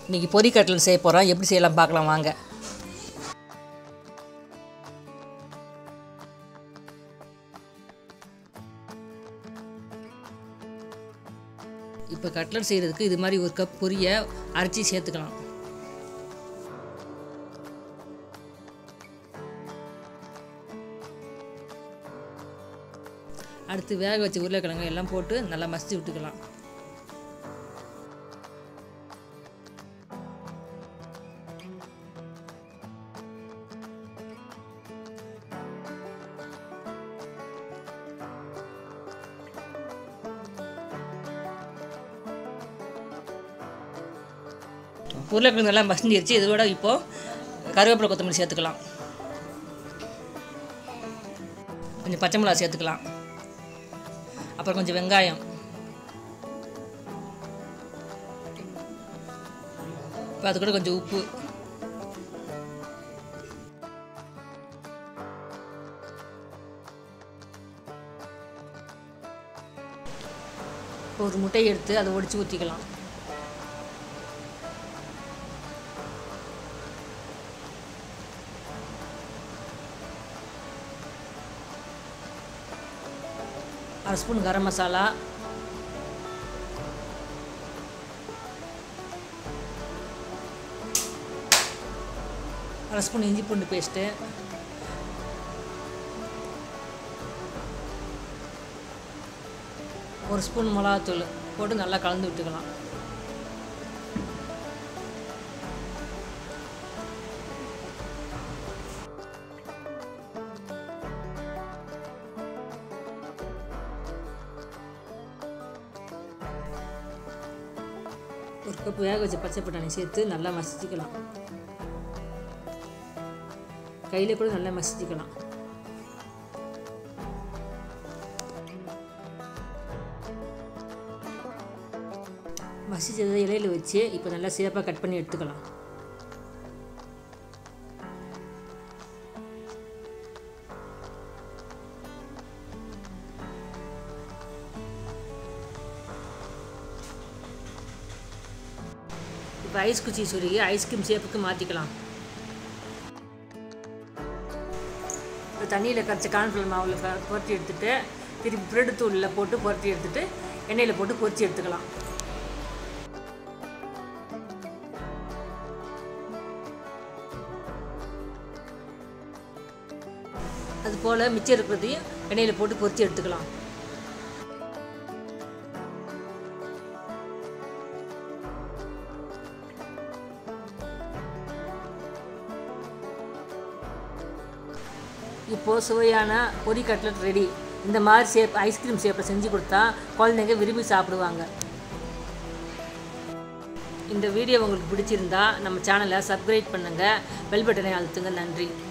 இன்றைக்கி பொரி கட்லட் செய்ய போகிறோம் எப்படி செய்யலாம் பார்க்கலாம் வாங்க இப்போ கட்லட் செய்கிறதுக்கு இது மாதிரி ஒரு கப் பொரியை அரைச்சி சேர்த்துக்கலாம் அடுத்து வேக வச்ச உருளைக்கிழங்கு எல்லாம் போட்டு நல்லா மசிச்சு விட்டுக்கலாம் உருளைக்கிழங்கு நல்லா மசிஞ்சிருச்சு இதோட இப்போது கருவேப்பிலை கொத்தமல்லி சேர்த்துக்கலாம் கொஞ்சம் பச்சை மிளகா சேர்த்துக்கலாம் அப்புறம் கொஞ்சம் வெங்காயம் இப்போ அது கூட கொஞ்சம் உப்பு ஒரு முட்டையை எடுத்து அதை ஒடிச்சு ஊற்றிக்கலாம் அரை ஸ்பூன் கரம் மசாலா அரை ஸ்பூன் இஞ்சி பூண்டு பேஸ்ட்டு ஒரு ஸ்பூன் மிளகாத்தூள் போட்டு நல்லா கலந்து விட்டுக்கலாம் ஒரு கப் வேக வச்ச பச்சை பட்டாணி சேர்த்து நல்லா மசிச்சுக்கலாம் கையில் கூட நல்லா மசிச்சுக்கலாம் மசிச்சதை இலையில் வச்சு இப்போ நல்லா சிறப்பாக கட் பண்ணி எடுத்துக்கலாம் இப்போ ஐஸ் குச்சி சுருகி ஐஸ்கிரீம் ஷேப்புக்கு மாற்றிக்கலாம் இப்போ தண்ணியில் கரைச்ச கார்ன்ஃப்ளவர் மாவில் புரட்டி எடுத்துகிட்டு திருப்பி பிரெட் தூளில் போட்டு புரட்டி எடுத்துகிட்டு எண்ணெயில் போட்டு பொரிச்சு எடுத்துக்கலாம் அது போல் மிச்சம் இருக்கிறதையும் எண்ணெயில் போட்டு பொரிச்சு எடுத்துக்கலாம் இப்போது சுவையான பொரி கட்லட் ரெடி இந்த மாதிரி ஷேப் ஐஸ்கிரீம் ஷேப்பில் செஞ்சு கொடுத்தா குழந்தைங்க விரும்பி சாப்பிடுவாங்க இந்த வீடியோ உங்களுக்கு பிடிச்சிருந்தா நம்ம சேனலை சப்ஸ்கிரைப் பண்ணுங்கள் பெல் பட்டனை அழுத்துங்க நன்றி